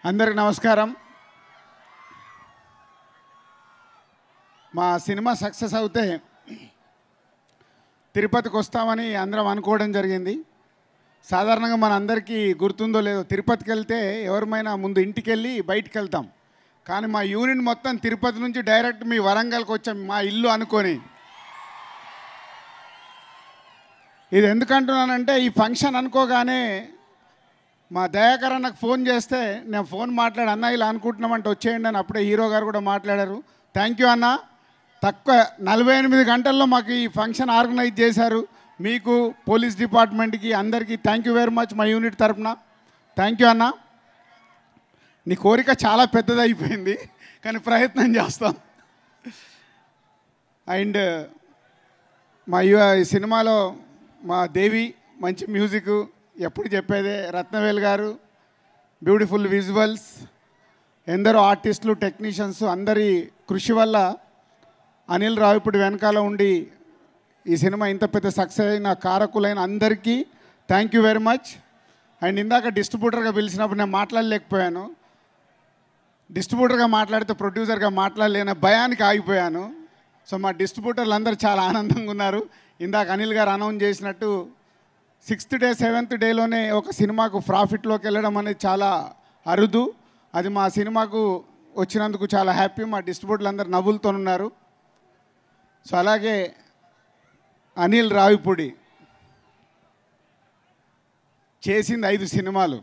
అందరికి నమస్కారం మా సినిమా సక్సెస్ అవుతే తిరుపతికి వస్తామని అందరం అనుకోవడం జరిగింది సాధారణంగా మన అందరికీ గుర్తుందో లేదో తిరుపతికి వెళ్తే ఎవరిమైనా ముందు ఇంటికి వెళ్ళి బయటికి వెళ్తాం కానీ మా యూనిట్ మొత్తం తిరుపతి నుంచి డైరెక్ట్ మీ వరంగల్కి వచ్చాం మా ఇల్లు అనుకొని ఇది ఎందుకంటున్నానంటే ఈ ఫంక్షన్ అనుకోగానే మా దయాకర్ అన్నకు ఫోన్ చేస్తే నేను ఫోన్ మాట్లాడి అన్న ఇలా అనుకుంటున్నామంటే వచ్చేయండి అని అప్పుడే హీరో గారు కూడా మాట్లాడారు థ్యాంక్ యూ అన్న తక్కువ నలభై ఎనిమిది గంటల్లో మాకు ఈ ఫంక్షన్ ఆర్గనైజ్ చేశారు మీకు పోలీస్ డిపార్ట్మెంట్కి అందరికీ థ్యాంక్ యూ వెరీ మచ్ మా యూనిట్ తరపున థ్యాంక్ యూ అన్న నీ కోరిక చాలా పెద్దది అయిపోయింది కానీ ప్రయత్నం చేస్తాం అండ్ మా యు ఈ సినిమాలో మా దేవి మంచి మ్యూజిక్ ఎప్పుడు చెప్పేదే రత్నవేల్ గారు బ్యూటిఫుల్ విజువల్స్ ఎందరో ఆర్టిస్టులు టెక్నీషియన్స్ అందరి కృషి వల్ల అనిల్ రావిపూడి వెనకాల ఉండి ఈ సినిమా ఇంత పెద్ద సక్సెస్ అయిన కారకులైన అందరికీ thank you very much and ఇందాక డిస్ట్రిబ్యూటర్గా పిలిచినప్పుడు నేను మాట్లాడలేకపోయాను డిస్ట్రిబ్యూటర్గా మాట్లాడితే ప్రొడ్యూసర్గా మాట్లాడలేని భయానికి ఆగిపోయాను సో మా డిస్ట్రిబ్యూటర్లు అందరూ చాలా ఆనందంగా ఉన్నారు ఇందాక అనిల్ గారు అనౌన్స్ చేసినట్టు సిక్స్త్ డే సెవెంత్ డేలోనే ఒక సినిమాకు ప్రాఫిట్లోకి వెళ్ళడం అనేది చాలా అరుదు అది మా సినిమాకు వచ్చినందుకు చాలా హ్యాపీ మా డిస్ట్రిబ్యూటర్లు అందరు నవ్వులతో ఉన్నారు సో అలాగే అనిల్ రావిపూడి చేసింది ఐదు సినిమాలు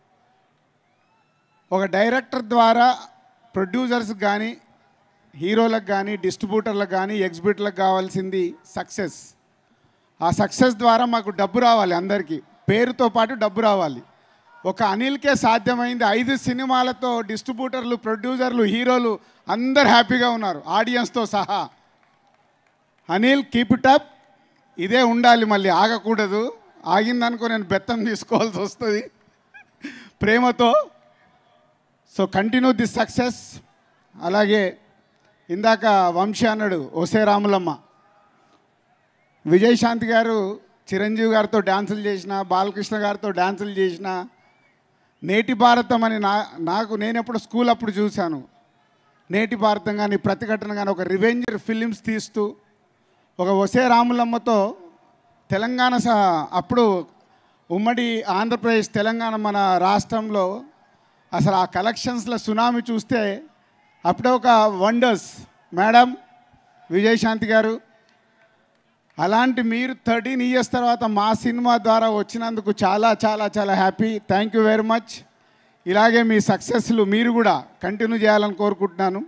ఒక డైరెక్టర్ ద్వారా ప్రొడ్యూసర్స్ కానీ హీరోలకు కానీ డిస్ట్రిబ్యూటర్లకు కానీ ఎగ్జిబిటర్లకు కావాల్సింది సక్సెస్ ఆ సక్సెస్ ద్వారా మాకు డబ్బు రావాలి అందరికీ పేరుతో పాటు డబ్బు రావాలి ఒక అనిల్కే సాధ్యమైంది ఐదు సినిమాలతో డిస్ట్రిబ్యూటర్లు ప్రొడ్యూసర్లు హీరోలు అందరు హ్యాపీగా ఉన్నారు ఆడియన్స్తో సహా అనిల్ కీప్ ఇట్ అప్ ఇదే ఉండాలి మళ్ళీ ఆగకూడదు ఆగిందనుకో నేను బెత్తం తీసుకోవాల్సి వస్తుంది ప్రేమతో సో కంటిన్యూ దిస్ సక్సెస్ అలాగే ఇందాక వంశీ అన్నాడు ఒసే రాములమ్మ విజయశాంతి గారు చిరంజీవి గారితో డ్యాన్సులు చేసిన బాలకృష్ణ గారితో డ్యాన్సులు చేసిన నేటి భారతం అని నా నాకు నేను ఎప్పుడు స్కూల్ అప్పుడు చూశాను నేటి భారతం కానీ ప్రతిఘటన కానీ ఒక రివెంజర్ ఫిలిమ్స్ తీస్తూ ఒక ఒసే రాములమ్మతో తెలంగాణ స అప్పుడు ఉమ్మడి ఆంధ్రప్రదేశ్ తెలంగాణ మన రాష్ట్రంలో అసలు ఆ కలెక్షన్స్లో సునామీ చూస్తే అప్పుడే ఒక వండర్స్ మేడం విజయశాంతి గారు అలాంటి మీరు థర్టీన్ ఇయర్స్ తర్వాత మా సినిమా ద్వారా వచ్చినందుకు చాలా చాలా చాలా happy thank you very much ఇలాగే మీ సక్సెస్లు మీరు కూడా కంటిన్యూ చేయాలని కోరుకుంటున్నాను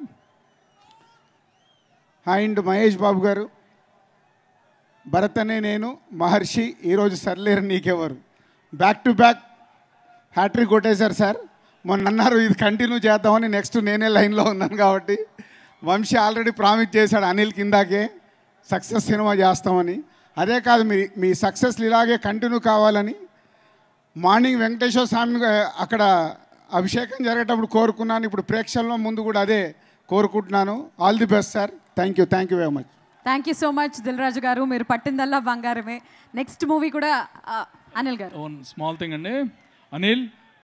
అండ్ మహేష్ బాబు గారు భరత్ అనే నేను మహర్షి ఈరోజు Sarileru Neekevvaru back to back hat trick కొట్టేశారు సార్ మొన్న అన్నారు ఇది కంటిన్యూ చేద్దామని నెక్స్ట్ నేనే లైన్లో ఉన్నాను కాబట్టి వంశీ ఆల్రెడీ ప్రామిస్ చేశాడు అనిల్ కిందాకే సక్సెస్ సినిమా చేస్తామని అదే కాదు మీ మీ సక్సెస్లు ఇలాగే కంటిన్యూ కావాలని మార్నింగ్ వెంకటేశ్వర స్వామిని అక్కడ అభిషేకం జరిగేటప్పుడు కోరుకున్నాను ఇప్పుడు ప్రేక్షకుల ముందు కూడా అదే కోరుకుంటున్నాను all the best sir thank you thank you very much thank you so much Dil Raju garu మీరు పట్టిందల్లా బంగారమే నెక్స్ట్ మూవీ కూడా ఆ, అనిల్ గారు వన్ స్మాల్ థింగ్ అండి అనిల్